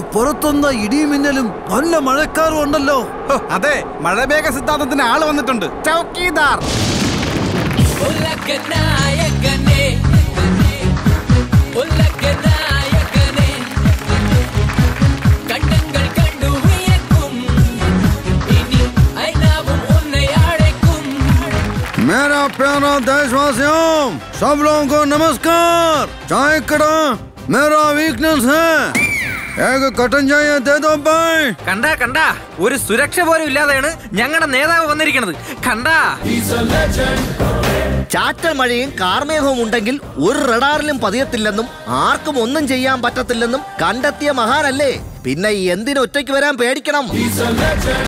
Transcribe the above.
പുറത്തൊന്ന ഇടിമിന്നലും നല്ല മഴക്കാറും ഉണ്ടല്ലോ ഹോ, അതെ മഴമേഘ സിദ്ധാന്തത്തിന് ആള് വന്നിട്ടുണ്ട് ചൗക്കീദാർ ഉലകനായകനെ ഉലകനായകനെ കണ്ണുകൾ കണ്ടു വിയക്കും ഇനി ഐനാവും ഉന്നെ അழைക്കും मेरा प्यारा देशवासियों सब लोगों को नमस्कार चाय कड़ा मेरा वीकनेस है एक कटन चाहिए दे दो भाई കണ്ടാ കണ്ടാ ഒരു സുരക്ഷ പോലും ഇല്ലാതെയാണ് ഞങ്ങളുടെ നേതാവ് വന്നിരിക്കുന്നത് കണ്ടാ ചാറ്റൽ മഴയും കാർമേഘവും ഉണ്ടെങ്കിൽ ഒരു റഡാറിലും പതിയത്തില്ലെന്നും ആർക്കും ഒന്നും ചെയ്യാൻ പറ്റത്തില്ലെന്നും കണ്ടെത്തിയ മഹാനല്ലേ പിന്നെ എന്തിനൊറ്റയ്ക്ക് വരാൻ പേടിക്കണം